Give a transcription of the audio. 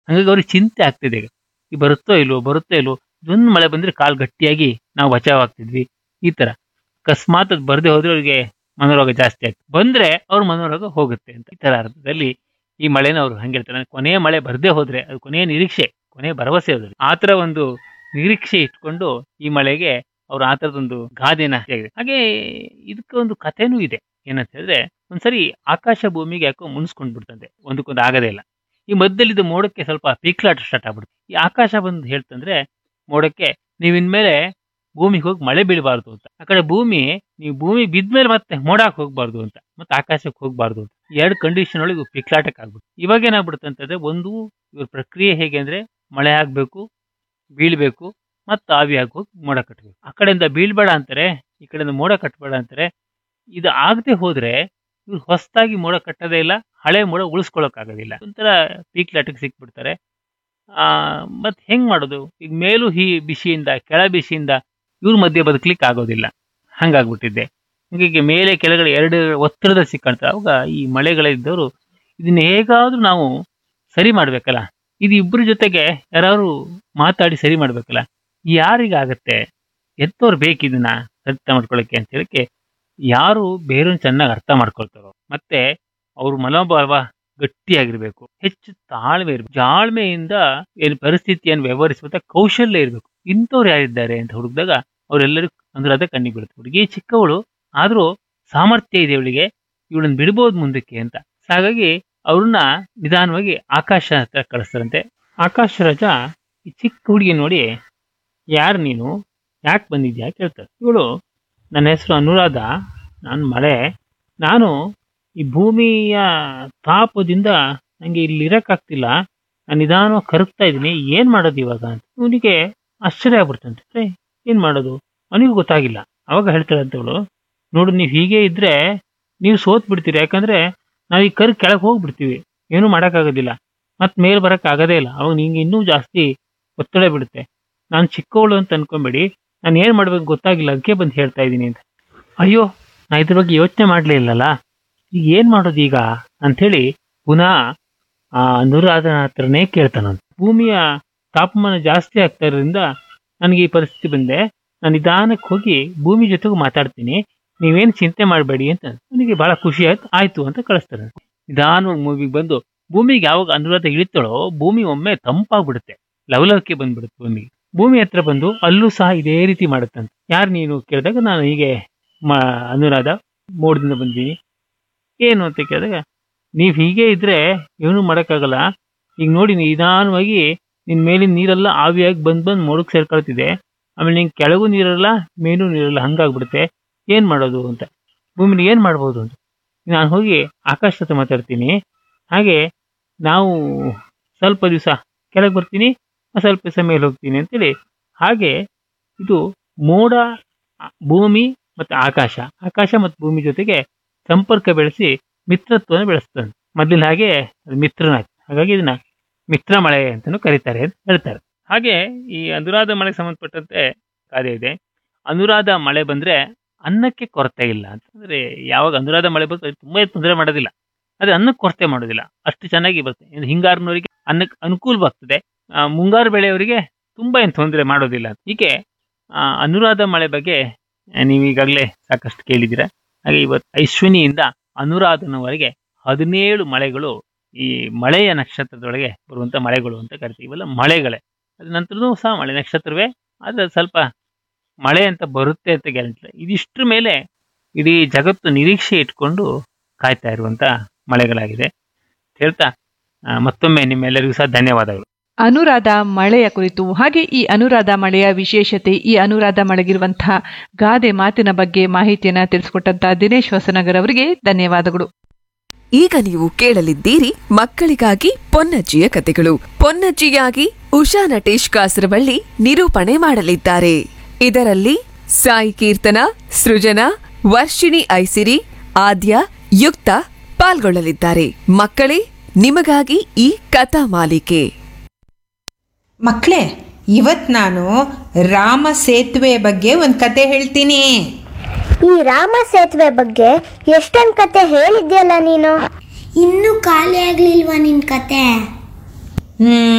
ಹಂಗಾಗಿ ಅವ್ರಿಗೆ ಚಿಂತೆ ಆಗ್ತಿದೆ ಈಗ ಈ ಬರುತ್ತೋ ಇಲ್ವೋ ಬರುತ್ತೋ ಇಲ್ವೋ ಒಂದು ಮಳೆ ಬಂದ್ರೆ ಕಾಲು ಗಟ್ಟಿಯಾಗಿ ನಾವು ಬಚಾವ್ ಆಗ್ತಿದ್ವಿ ಈ ತರ ಅಕಸ್ಮಾತ್ ಅದು ಬರದೆ ಹೋದ್ರೆ ಅವ್ರಿಗೆ ಮನೋರೋಗ ಜಾಸ್ತಿ ಆಗ್ತದೆ ಬಂದ್ರೆ ಅವ್ರ ಮನೋರೋಗ ಹೋಗುತ್ತೆ ಅಂತ ಈ ತರ ಅರ್ಥದಲ್ಲಿ ಈ ಮಳೆನ ಅವ್ರು ಹಂಗೆ ಹೇಳ್ತಾರೆ ಕೊನೆಯ ಮಳೆ ಬರದೆ ಹೋದ್ರೆ ಅದು ಕೊನೆಯ ನಿರೀಕ್ಷೆ ಕೊನೆಯ ಭರವಸೆ ಅದು ಆ ತರ ಒಂದು ನಿರೀಕ್ಷೆ ಇಟ್ಕೊಂಡು ಈ ಮಳೆಗೆ ಅವ್ರು ಆ ತರದೊಂದು ಗಾದೆನ ಹೇಳಿದೆ ಹಾಗೆ ಇದಕ್ಕೆ ಒಂದು ಕಥೆನೂ ಇದೆ ಏನಂತ ಹೇಳಿದ್ರೆ ಒಂದ್ಸರಿ ಆಕಾಶ ಭೂಮಿಗೆ ಯಾಕೋ ಮುನ್ಸ್ಕೊಂಡ್ ಬಿಡ್ತಂತೆ ಒಂದಕ್ಕೊಂದು ಆಗದೇ ಇಲ್ಲ ಈ ಮಧ್ಯದಲ್ಲಿದ್ದ ಮೋಡಕ್ಕೆ ಸ್ವಲ್ಪ ಪೀಕ್ಲಾಟ ಸ್ಟಾರ್ಟ್ ಆಗ್ಬಿಡುತ್ತೆ ಈ ಆಕಾಶ ಬಂದು ಹೇಳ್ತಂದ್ರೆ ಮೋಡಕ್ಕೆ ನೀವ್ ಇನ್ಮೇಲೆ ಭೂಮಿಗೆ ಹೋಗಿ ಮಳೆ ಬೀಳಬಾರ್ದು ಅಂತ ಆ ಕಡೆ ಭೂಮಿ ನೀವು ಭೂಮಿ ಬಿದ್ಮೇಲೆ ಮತ್ತೆ ಮೋಡಕ್ಕೆ ಹೋಗ್ಬಾರ್ದು ಅಂತ ಮತ್ತೆ ಆಕಾಶಕ್ಕೆ ಹೋಗ್ಬಾರ್ದು ಅಂತ ಎರಡು ಕಂಡೀಷನ್ ಒಳಗೆ ಪಿಕ್ಲಾಟಕ್ಕೆ ಆಗ್ಬಿಟ್ಟು ಇವಾಗ ಏನಾಗ್ಬಿಡುತ್ತೆ ಅಂತಂದ್ರೆ ಒಂದು ಇವ್ರ ಪ್ರಕ್ರಿಯೆ ಹೇಗೆ ಅಂದ್ರೆ ಮಳೆ ಆಗ್ಬೇಕು ಬೀಳ್ಬೇಕು ಮತ್ತೆ ಆವಿ ಆಗಿ ಹೋಗಿ ಮೋಡ ಕಟ್ಟಬೇಕು ಆ ಕಡೆಯಿಂದ ಬೀಳ್ಬೇಡ ಅಂತಾರೆ ಈ ಕಡೆಯಿಂದ ಮೋಡ ಕಟ್ಟಬೇಡ ಅಂತಾರೆ ಇದು ಆಗದೆ ಹೋದ್ರೆ ಇವ್ರು ಹೊಸದಾಗಿ ಮೋಡ ಕಟ್ಟೋದೇ ಇಲ್ಲ ಹಳೆ ಮೋಡ ಉಳಿಸ್ಕೊಳಕ್ ಆಗೋದಿಲ್ಲ ಒಂಥರ ಪೀಕ್ಲಾಟಕ್ಕೆ ಸಿಕ್ಬಿಡ್ತಾರೆ ಆ ಮತ್ ಹೆಂಗ್ ಮಾಡೋದು ಈಗ ಮೇಲೂ ಹಿ ಬಿಸಿಯಿಂದ ಕೆಳ ಬಿಸಿಯಿಂದ ಇವ್ರ ಮಧ್ಯೆ ಬದುಕಲಿಕ್ಕೆ ಆಗೋದಿಲ್ಲ ಹಂಗಾಗ್ಬಿಟ್ಟಿದ್ದೆ ಹೀಗೆ ಮೇಲೆ ಕೆಳಗಡೆ ಎರಡು ಒತ್ತಡದ ಸಿಕ್ಕಂತ ಅವಾಗ ಈ ಮಳೆಗಳಿದ್ದವರು ಇದನ್ನ ಹೇಗಾದ್ರೂ ನಾವು ಸರಿ ಮಾಡ್ಬೇಕಲ್ಲ ಇದು ಇಬ್ಬರ ಜೊತೆಗೆ ಯಾರು ಮಾತಾಡಿ ಸರಿ ಮಾಡ್ಬೇಕಲ್ಲ ಯಾರಿಗಾಗತ್ತೆ ಎತ್ತೋರು ಬೇಕು ಇದನ್ನ ಅರ್ಥ ಮಾಡ್ಕೊಳಕ್ಕೆ ಅಂತ ಹೇಳಕ್ಕೆ ಯಾರು ಬೇರೊಂದು ಚೆನ್ನಾಗಿ ಅರ್ಥ ಮಾಡ್ಕೊಳ್ತಾರೋ ಮತ್ತೆ ಅವ್ರ ಮನೋಭಾವ ಗಟ್ಟಿಯಾಗಿರ್ಬೇಕು ಹೆಚ್ಚು ತಾಳ್ಮೆ ಇರ್ಬೇಕು ಜಾಳ್ಮೆಯಿಂದ ಏನು ಪರಿಸ್ಥಿತಿಯನ್ನು ವ್ಯವಹರಿಸುವಂತ ಕೌಶಲ್ಯ ಇರಬೇಕು ಇಂಥವ್ರು ಯಾರಿದ್ದಾರೆ ಅಂತ ಹುಡುಕಿದಾಗ ಅವರೆಲ್ಲರೂ ಅಂದ್ರೆ ಅದೇ ಕಣ್ಣಿಗೆ ಬೀಳುತ್ತೆ ಹುಡುಗಿ ಚಿಕ್ಕವಳು ಆದ್ರೂ ಸಾಮರ್ಥ್ಯ ಇದೆ ಇವಳಿಗೆ ಇವಳನ್ನ ಬಿಡ್ಬೋದು ಮುಂದಕ್ಕೆ ಅಂತ ಹಾಗಾಗಿ ಅವ್ರನ್ನ ನಿಧಾನವಾಗಿ ಆಕಾಶ ಹತ್ರ ಕಳಿಸ್ತಾರಂತೆ ಆಕಾಶ ರಾಜ ಈ ಚಿಕ್ಕ ಹುಡುಗಿ ನೋಡಿ ಯಾರು ನೀನು ಯಾಕೆ ಬಂದಿದ್ಯಾ ಕೇಳ್ತಾರೆ ಇವಳು ನನ್ನ ಹೆಸರು ಅನುರಾಧ ನಾನು ಮಳೆ ನಾನು ಈ ಭೂಮಿಯ ತಾಪದಿಂದ ನಂಗೆ ಇಲ್ಲಿ ಇರಕ್ಕಾಗ್ತಿಲ್ಲ ನಾನು ನಿಧಾನವಾಗಿ ಕರಗ್ತಾ ಇದ್ದೀನಿ ಏನ್ ಮಾಡೋದು ಇವಾಗ ಅಂತ ಇವನಿಗೆ ಆಶ್ಚರ್ಯ ಆಗ್ಬಿಡ್ತಂತೆ "ಏ, ಏನ್ ಮಾಡೋದು ಅವನಿಗೂ ಗೊತ್ತಾಗಿಲ್ಲ ಅವಾಗ ಹೇಳ್ತಾಳೆ ಅಂತವಳು ನೋಡು ನೀವು ಹೀಗೆ ಇದ್ರೆ ನೀವು ಸೋತ್ ಬಿಡ್ತೀರಿ ಯಾಕಂದ್ರೆ ನಾವು ಈ ಕರ್ ಕೆಳಗೆ ಹೋಗ್ಬಿಡ್ತೀವಿ ಏನೂ ಮಾಡೋಕ್ಕಾಗೋದಿಲ್ಲ ಮತ್ತೆ ಮೇಲ್ ಬರಕ್ ಆಗೋದೇ ಇಲ್ಲ ಅವಾಗ ನಿಂಗೆ ಇನ್ನೂ ಜಾಸ್ತಿ ಒತ್ತಡ ಬಿಡುತ್ತೆ ನಾನು ಚಿಕ್ಕವಳು ಅಂತ ಅನ್ಕೊಂಬೇಡಿ ನಾನು ಏನ್ ಮಾಡ್ಬೇಕು ಗೊತ್ತಾಗಿಲ್ಲ ಅದಕ್ಕೆ ಬಂದು ಹೇಳ್ತಾ ಇದ್ದೀನಿ ಅಂತ ಅಯ್ಯೋ ನಾ ಇದ್ರ ಬಗ್ಗೆ ಯೋಚನೆ ಮಾಡ್ಲೇ ಇಲ್ಲಲ್ಲ ಈಗ ಏನ್ ಮಾಡೋದು ಈಗ ಅಂಥೇಳಿ ಪುನಃ ಆ ಅನುರಾಧನ ಹತ್ರನೇ ಕೇಳ್ತಾನಂತ ಭೂಮಿಯ ತಾಪಮಾನ ಜಾಸ್ತಿ ಆಗ್ತಾ ಇರೋದ್ರಿಂದ ನನಗೆ ಈ ಪರಿಸ್ಥಿತಿ ಬಂದೆ ನಾನು ನಿಧಾನಕ್ಕೆ ಹೋಗಿ ಭೂಮಿ ಜೊತೆಗೂ ಮಾತಾಡ್ತೀನಿ ನೀವೇನು ಚಿಂತೆ ಮಾಡಬೇಡಿ ಅಂತ ನನಗೆ ಬಹಳ ಖುಷಿ ಆಯ್ತು ಆಯ್ತು ಅಂತ ಕಳಿಸ್ತಾರೆ ನಿಧಾನವಾಗಿ ಮೂವಿಗೆ ಬಂದು ಭೂಮಿಗೆ ಯಾವಾಗ ಅನುರಾಧ ಇಳಿತಾಳೋ ಭೂಮಿ ಒಮ್ಮೆ ತಂಪಾಗ್ಬಿಡುತ್ತೆ ಲವಲವಿಕೆ ಬಂದ್ಬಿಡುತ್ತೆ ಭೂಮಿಗೆ ಭೂಮಿ ಹತ್ರ ಬಂದು ಅಲ್ಲೂ ಸಹ ಇದೇ ರೀತಿ ಮಾಡುತ್ತಂತೆ ಯಾರು ನೀನು ಕೇಳಿದಾಗ ನಾನು ಹೀಗೆ ಮ ಅನುರಾಧ ಮೋಡದಿಂದ ಬಂದೀನಿ ಏನು ಅಂತ ಕೇಳಿದಾಗ ನೀವು ಹೀಗೆ ಇದ್ರೆ ಏನೂ ಮಾಡೋಕ್ಕಾಗಲ್ಲ ಈಗ ನೋಡಿ ನಿಧಾನವಾಗಿ ನಿನ್ ಮೇಲಿನ ನೀರೆಲ್ಲ ಆವಿಯಾಗಿ ಬಂದ್ ಬಂದ್ ಮೋಡಕ್ಕೆ ಸೇರ್ಕೊಳ್ತಿದೆ ಆಮೇಲೆ ನಿಂಗೆ ಕೆಳಗೂ ನೀರಲ್ಲ ಮೇಲೂ ನೀರಲ್ಲ ಹಂಗಾಗ್ಬಿಡುತ್ತೆ ಏನ್ ಮಾಡೋದು ಅಂತ ಭೂಮಿಲಿ ಏನ್ ಮಾಡ್ಬೋದು ಅಂತ ನಾನು ಹೋಗಿ ಆಕಾಶ ಹತ್ರ ಮಾತಾಡ್ತೀನಿ ಹಾಗೆ ನಾವು ಸ್ವಲ್ಪ ದಿವಸ ಕೆಳಗೆ ಬರ್ತೀನಿ ಮತ್ತೆ ಸ್ವಲ್ಪ ದಿವಸ ಮೇಲೆ ಹೋಗ್ತೀನಿ ಅಂತೇಳಿ ಹಾಗೆ ಇದು ಮೋಡ ಆ, ಭೂಮಿ ಮತ್ತೆ ಆಕಾಶ ಆಕಾಶ ಮತ್ತು ಭೂಮಿ ಜೊತೆಗೆ ಸಂಪರ್ಕ ಬೆಳೆಸಿ ಮಿತ್ರತ್ವನ ಬೆಳೆಸ್ತಾನೆ ಮೊದಲಿನ ಹಾಗೆ ಅದು ಮಿತ್ರನಾಯ್ತು ಹಾಗಾಗಿ ಇದನ್ನ ಮಿತ್ರ ಮಳೆ ಅಂತಾನು ಕರೀತಾರೆ ಅಂತ ಹೇಳ್ತಾರೆ ಹಾಗೆ ಈ ಅನುರಾಧ ಮಳೆಗೆ ಸಂಬಂಧಪಟ್ಟಂತೆ ಕಾರ್ಯ ಇದೆ ಅನುರಾಧ ಮಳೆ ಬಂದ್ರೆ ಅನ್ನಕ್ಕೆ ಕೊರತೆ ಇಲ್ಲ ಅಂತಂದ್ರೆ ಯಾವಾಗ ಅನುರಾಧ ಮಳೆ ಬರ್ತದೆ ತುಂಬಾ ತೊಂದರೆ ಮಾಡೋದಿಲ್ಲ ಅದೇ ಅನ್ನಕ್ಕೆ ಕೊರತೆ ಮಾಡೋದಿಲ್ಲ ಅಷ್ಟು ಚೆನ್ನಾಗಿ ಬರುತ್ತೆ ಇನ್ನು ಹಿಂಗಾರಿನವರಿಗೆ ಅನ್ನಕ್ಕೆ ಅನುಕೂಲವಾಗ್ತದೆ ಆ, ಮುಂಗಾರು ಬೆಳೆಯವರಿಗೆ ತುಂಬಾ ಏನು ತೊಂದರೆ ಮಾಡೋದಿಲ್ಲ ಹೀಗೆ ಆ, ಅನುರಾಧ ಮಳೆ ಬಗ್ಗೆ ಆ, ನೀವು ಈಗಾಗಲೇ ಸಾಕಷ್ಟು ಕೇಳಿದ್ದೀರಾ ಹಾಗೆ ಇವತ್ತು ಅಶ್ವಿನಿಯಿಂದ ಅನುರಾಧನವರೆಗೆ ಹದಿನೇಳು ಮಳೆಗಳು ಈ ಮಳೆಯ ನಕ್ಷತ್ರದೊಳಗೆ ಬರುವಂತ ಮಳೆಗಳು ಅಂತ ಕರಿತೀವಿ ಇವೆಲ್ಲ ಮಳೆಗಳೇ ಅದ ನಂತರನೂ ಸಹ ಮಳೆ ನಕ್ಷತ್ರವೇ ಆದ್ರೆ ಅದು ಸ್ವಲ್ಪ ಮಳೆ ಅಂತ ಬರುತ್ತೆ ಅಂತ ಗ್ಯಾರಂಟಿ ಇಲ್ಲ ಇದಿಷ್ಟ್ರ ಮೇಲೆ ಇಡೀ ಜಗತ್ತು ನಿರೀಕ್ಷೆ ಇಟ್ಕೊಂಡು ಕಾಯ್ತಾ ಇರುವಂತ ಮಳೆಗಳಾಗಿದೆ ಹೇಳ್ತಾ ಆ, ಮತ್ತೊಮ್ಮೆ ನಿಮ್ಮೆಲ್ಲರಿಗೂ ಸಹ ಧನ್ಯವಾದಗಳು ಅನುರಾಧ ಮಳೆಯ ಕುರಿತು ಹಾಗೆ ಈ ಅನುರಾಧ ಮಳೆಯ ವಿಶೇಷತೆ ಈ ಅನುರಾಧ ಮಳೆಗಿರುವಂತಹ ಗಾದೆ ಮಾತಿನ ಬಗ್ಗೆ ಮಾಹಿತಿಯನ್ನ ತಿಳಿಸಿಕೊಟ್ಟಂತ ದಿನೇಶ್ ಹೊಸನಗರ್ ಅವರಿಗೆ ಧನ್ಯವಾದಗಳು ಈಗ ನೀವು ಕೇಳಲಿದ್ದೀರಿ ಮಕ್ಕಳಿಗಾಗಿ ಪೊನ್ನಜ್ಜಿಯ ಕತೆಗಳು ಪೊನ್ನಜ್ಜಿಯಾಗಿ ಉಷಾ ನಟೇಶ್ ಕಾಸರವಳ್ಳಿ ನಿರೂಪಣೆ ಮಾಡಲಿದ್ದಾರೆ ಇದರಲ್ಲಿ ಸಾಯಿ ಕೀರ್ತನ ಸೃಜನಾ ವರ್ಷಿಣಿ ಐಸಿರಿ ಆದ್ಯ ಯುಕ್ತ ಪಾಲ್ಗೊಳ್ಳಲಿದ್ದಾರೆ ಮಕ್ಕಳೇ ನಿಮಗಾಗಿ ಈ ಕಥಾ ಮಾಲಿಕೆ ಮಕ್ಕಳೇ ಇವತ್ತು ನಾನು ರಾಮ ಸೇತುವೆ ಬಗ್ಗೆ ಒಂದು ಕತೆ ಹೇಳ್ತೀನಿ ಈ ರಾಮ ಸೇತುವೆ ಬಗ್ಗೆ ಎಷ್ಟೊಂದು ಕತೆ ಹೇಳಿದ್ಯಲ್ಲ ನೀನು ಇನ್ನೂ ಖಾಲಿ ಆಗ್ಲಿಲ್ವಾ ನಿನ್ ಕತೆ ಹ್ಮ್